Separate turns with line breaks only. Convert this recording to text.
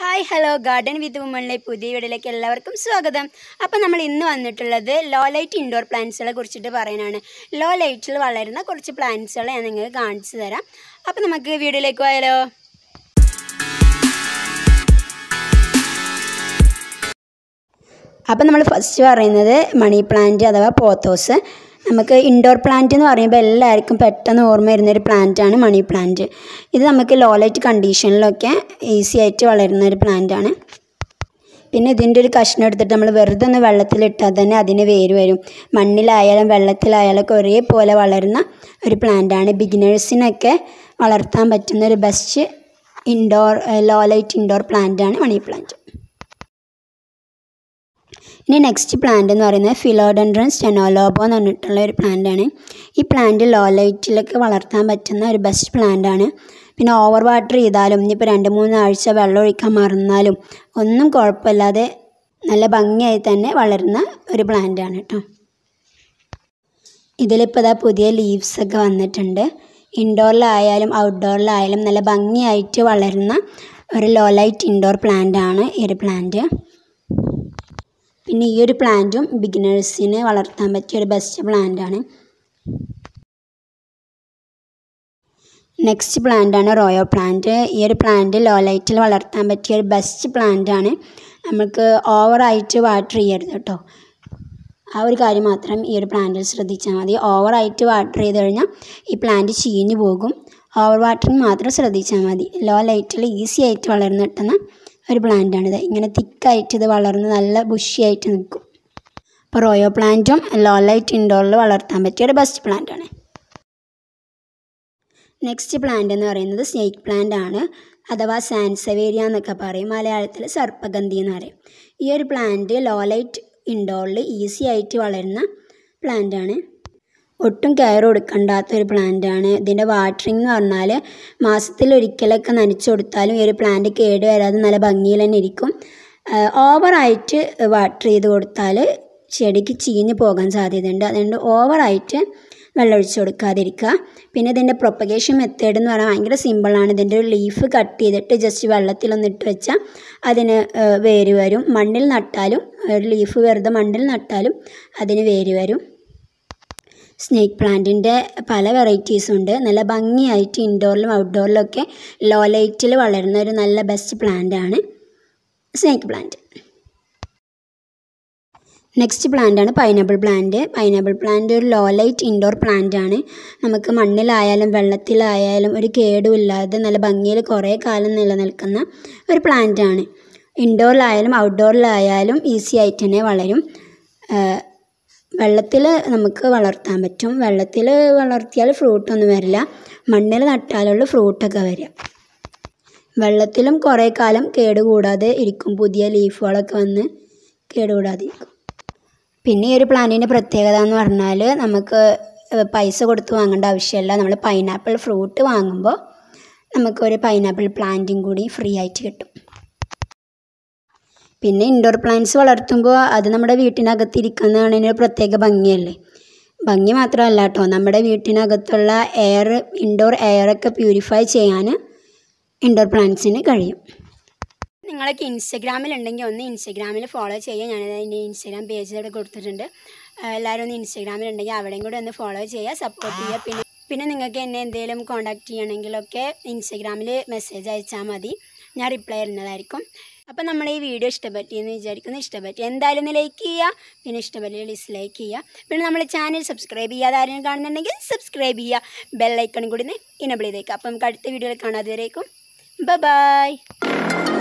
hi hello garden with വുമണിലെ പുതിയ വീഡിയോയിലേക്ക് എല്ലാവർക്കും സ്വാഗതം അപ്പോൾ നമ്മൾ ഇന്ന് വന്നിട്ടുള്ളത് ലോ ലൈറ്റ് ഇൻഡോർ പ്ലാന്റ്സുകളെ കുറിച്ചിട്ട് പറയാനാണ് ലോ ലൈറ്റിൽ വളരുന്ന കുറച്ച് പ്ലാന്റ്സുകളെ ഞാൻ നിങ്ങൾക്ക് കാണിച്ചു തരാം അപ്പോൾ നമുക്ക് വീഡിയോയിലേക്ക് പോയാലോ അപ്പോൾ നമ്മൾ ഫസ്റ്റ് പറയുന്നത് മണി പ്ലാന്റ് അഥവാ പോത്തോസ് നമുക്ക് ഇൻഡോർ പ്ലാന്റ് എന്ന് പറയുമ്പോൾ എല്ലാവർക്കും പെട്ടെന്ന് ഓർമ്മ വരുന്നൊരു പ്ലാന്റാണ് മണി പ്ലാന്റ് ഇത് നമുക്ക് ലോ ലൈറ്റ് കണ്ടീഷനിലൊക്കെ ഈസി ആയിട്ട് വളരുന്ന ഒരു പ്ലാന്റാണ് പിന്നെ ഇതിൻ്റെ ഒരു കഷ്ണം എടുത്തിട്ട് നമ്മൾ വെറുതെ ഒന്ന് വെള്ളത്തിലിട്ടാൽ തന്നെ അതിന് വേര് വരും മണ്ണിലായാലും വെള്ളത്തിലായാലും ഒക്കെ ഒരേപോലെ വളരുന്ന ഒരു പ്ലാന്റാണ് ബിഗിനേഴ്സിനൊക്കെ വളർത്താൻ പറ്റുന്ന ഒരു best indoor low light indoor പ്ലാന്റാണ് മണി പ്ലാന്റ് ഇനി നെക്സ്റ്റ് പ്ലാന്റ് എന്ന് പറയുന്നത് ഫിലോഡൻഡ്രൻ സ്റ്റെനോലോബോ എന്ന് പറഞ്ഞിട്ടുള്ള ഒരു പ്ലാന്റാണ് ഈ പ്ലാന്റ് ലോ ലൈറ്റിലൊക്കെ വളർത്താൻ പറ്റുന്ന ഒരു ബെസ്റ്റ് പ്ലാന്റാണ് പിന്നെ ഓവർ വാട്ടർ ചെയ്താലും ഇനിയിപ്പോൾ രണ്ട് മൂന്ന് ആഴ്ച വെള്ളം ഒഴിക്കാൻ മറന്നാലും ഒന്നും കുഴപ്പമില്ലാതെ നല്ല ഭംഗിയായി തന്നെ വളരുന്ന ഒരു പ്ലാന്റാണ് കേട്ടോ ഇതിലിപ്പോൾ ഇതാ പുതിയ ലീവ്സൊക്കെ വന്നിട്ടുണ്ട് ഇൻഡോറിലായാലും ഔട്ട്ഡോറിലായാലും നല്ല ഭംഗിയായിട്ട് വളരുന്ന ഒരു ലോ ലൈറ്റ് ഇൻഡോർ പ്ലാന്റാണ് ഈ ഒരു പ്ലാന്റ് പിന്നെ ഈ ഒരു പ്ലാന്റും ബിഗിനേഴ്സിന് വളർത്താൻ പറ്റിയ ഒരു ബെസ്റ്റ് പ്ലാന്റാണ് നെക്സ്റ്റ് പ്ലാന്റാണ് റോയോ പ്ലാന്റ് ഈ ഒരു പ്ലാന്റ് ലോ ലൈറ്റിൽ വളർത്താൻ പറ്റിയ ഒരു ബെസ്റ്റ് പ്ലാന്റാണ് നമുക്ക് ഓവറായിട്ട് വാട്ടർ ചെയ്യരുത് കേട്ടോ ആ ഒരു കാര്യം മാത്രം ഈ ഒരു പ്ലാന്റിൽ ശ്രദ്ധിച്ചാൽ മതി ഓവറായിട്ട് വാട്ടർ ചെയ്ത് കഴിഞ്ഞാൽ ഈ പ്ലാന്റ് ചീഞ്ഞു പോകും ഓവർ വാട്ടറിങ് മാത്രം ശ്രദ്ധിച്ചാൽ മതി ലോ ലൈറ്റിൽ ഈസി ആയിട്ട് വളർന്നു കിട്ടുന്ന ഒരു പ്ലാന്റാണിത് ഇങ്ങനെ തിക്കായിട്ട് ഇത് വളർന്ന് നല്ല ബുഷിയായിട്ട് നിൽക്കും അപ്പോൾ റോയോ പ്ലാന്റും ലോ ലൈറ്റ് ഇൻഡോറിൽ വളർത്താൻ പറ്റിയ ഒരു ബെസ്റ്റ് പ്ലാന്റാണ് നെക്സ്റ്റ് പ്ലാന്റ് എന്ന് പറയുന്നത് സ്നേക്ക് പ്ലാന്റ് ആണ് അഥവാ സാൻസവേരിയ എന്നൊക്കെ പറയും മലയാളത്തിൽ സർപ്പഗന്ധി എന്ന് പറയും ഈ ഒരു പ്ലാന്റ് ലോ ലൈറ്റ് ഇൻഡോറിൽ ഈസി ആയിട്ട് വളരുന്ന പ്ലാന്റാണ് ഒട്ടും കെയർ കൊടുക്കണ്ടാത്ത ഒരു പ്ലാന്റാണ് ഇതിൻ്റെ വാട്ടറിങ് എന്ന് പറഞ്ഞാൽ മാസത്തിലൊരിക്കലൊക്കെ നനച്ചു കൊടുത്താലും ഈ ഒരു പ്ലാന്റ് കേട് വരാതെ നല്ല ഭംഗിയിൽ തന്നെ ഇരിക്കും ഓവറായിട്ട് വാട്ടർ ചെയ്ത് കൊടുത്താൽ ചെടിക്ക് ചീഞ്ഞ് പോകാൻ സാധ്യതയുണ്ട് അതുകൊണ്ട് ഓവറായിട്ട് വെള്ളമൊഴിച്ച് കൊടുക്കാതിരിക്കുക പിന്നെ ഇതിൻ്റെ പ്രൊപ്പഗേഷൻ മെത്തേഡ് എന്ന് പറഞ്ഞാൽ ഭയങ്കര സിമ്പിളാണ് ഇതിൻ്റെ ഒരു ലീഫ് കട്ട് ചെയ്തിട്ട് ജസ്റ്റ് വെള്ളത്തിലൊന്ന് ഇട്ട് വെച്ചാൽ അതിന് വേര് വരും മണ്ണിൽ നട്ടാലും ഒരു ലീഫ് വെറുതെ മണ്ണിൽ നട്ടാലും അതിന് വേര് വരും സ്നേക്ക് പ്ലാന്റിൻ്റെ പല വെറൈറ്റീസും ഉണ്ട് നല്ല ഭംഗിയായിട്ട് ഇൻഡോറിലും ഔട്ട്ഡോറിലും ഒക്കെ ലോ ലൈറ്റിൽ വളരുന്ന ഒരു നല്ല ബെസ്റ്റ് പ്ലാന്റ് ആണ് സ്നേക്ക് പ്ലാന്റ് നെക്സ്റ്റ് പ്ലാന്റ് ആണ് പൈനാപ്പിൾ പ്ലാന്റ് പൈനാപ്പിൾ പ്ലാന്റ് ഒരു ലോ ലൈറ്റ് ഇൻഡോർ പ്ലാന്റ് ആണ് നമുക്ക് മണ്ണിലായാലും വെള്ളത്തിലായാലും ഒരു കേടുമില്ലാതെ നല്ല ഭംഗിയിൽ കുറേ കാലം നിലനിൽക്കുന്ന ഒരു പ്ലാന്റ് ആണ് ഇൻഡോറിലായാലും ഔട്ട്ഡോറിലായാലും ഈസി ആയിട്ട് തന്നെ വളരും വെള്ളത്തിൽ നമുക്ക് വളർത്താൻ പറ്റും വെള്ളത്തിൽ വളർത്തിയാൽ ഫ്രൂട്ടൊന്നും വരില്ല മണ്ണിൽ നട്ടാലുള്ള ഫ്രൂട്ടൊക്കെ വരിക വെള്ളത്തിലും കുറേ കാലം കേടുകൂടാതെ ഇരിക്കും പുതിയ ലീഫുകളൊക്കെ വന്ന് കേടുകൂടാതെ ഇരിക്കും പിന്നെ ഈ ഒരു പ്ലാന്റിൻ്റെ പ്രത്യേകത എന്ന് പറഞ്ഞാൽ നമുക്ക് പൈസ കൊടുത്ത് വാങ്ങേണ്ട ആവശ്യമില്ല നമ്മൾ പൈനാപ്പിൾ ഫ്രൂട്ട് വാങ്ങുമ്പോൾ നമുക്കൊരു പൈനാപ്പിൾ പ്ലാന്റും കൂടി ഫ്രീ ആയിട്ട് കിട്ടും പിന്നെ ഇൻഡോർ പ്ലാന്റ്സ് വളർത്തുമ്പോൾ അത് നമ്മുടെ വീട്ടിനകത്തിരിക്കുന്നതാണ് ഒരു പ്രത്യേക ഭംഗിയല്ലേ ഭംഗി മാത്രമല്ല കേട്ടോ നമ്മുടെ വീട്ടിനകത്തുള്ള എയർ ഇൻഡോർ എയറൊക്കെ പ്യൂരിഫൈ ചെയ്യാൻ ഇൻഡോർ പ്ലാന്റ്സിന് കഴിയും നിങ്ങളൊക്കെ ഇൻസ്റ്റഗ്രാമിലുണ്ടെങ്കിൽ ഒന്ന് ഇൻസ്റ്റഗ്രാമിൽ ഫോളോ ചെയ്യുക ഞാൻ എൻ്റെ ഇൻസ്റ്റഗ്രാം പേജ് ഇവിടെ കൊടുത്തിട്ടുണ്ട് എല്ലാവരും ഒന്ന് ഇൻസ്റ്റഗ്രാമിലുണ്ടെങ്കിൽ അവിടെയും കൂടെ ഒന്ന് ഫോളോ ചെയ്യുക സപ്പോർട്ട് ചെയ്യുക പിന്നെ പിന്നെ നിങ്ങൾക്ക് എന്നെ എന്തെങ്കിലും കോൺടാക്റ്റ് ചെയ്യണമെങ്കിലൊക്കെ ഇൻസ്റ്റഗ്രാമിൽ മെസ്സേജ് അയച്ചാൽ മതി ഞാൻ റിപ്ലൈ തരുന്നതായിരിക്കും അപ്പോൾ നമ്മൾ ഈ വീഡിയോ ഇഷ്ടപറ്റിയെന്ന് വിചാരിക്കുന്നു ഇഷ്ടപറ്റി എന്തായാലും ഒന്ന് ലൈക്ക് ചെയ്യുക പിന്നെ ഇഷ്ടപ്പെട്ടില്ല ഡിസ്ലൈക്ക് ചെയ്യുക പിന്നെ നമ്മൾ ചാനൽ സബ്സ്ക്രൈബ് ചെയ്യാതെ ആരെങ്കിലും കാണുന്നുണ്ടെങ്കിൽ സബ്സ്ക്രൈബ് ചെയ്യുക ബെല്ലൈക്കണും കൂടി ഇനബിൾ ചെയ്തേക്കുക അപ്പോൾ നമുക്ക് അടുത്ത വീഡിയോയിൽ കാണാതെ വരേക്കും ബൈ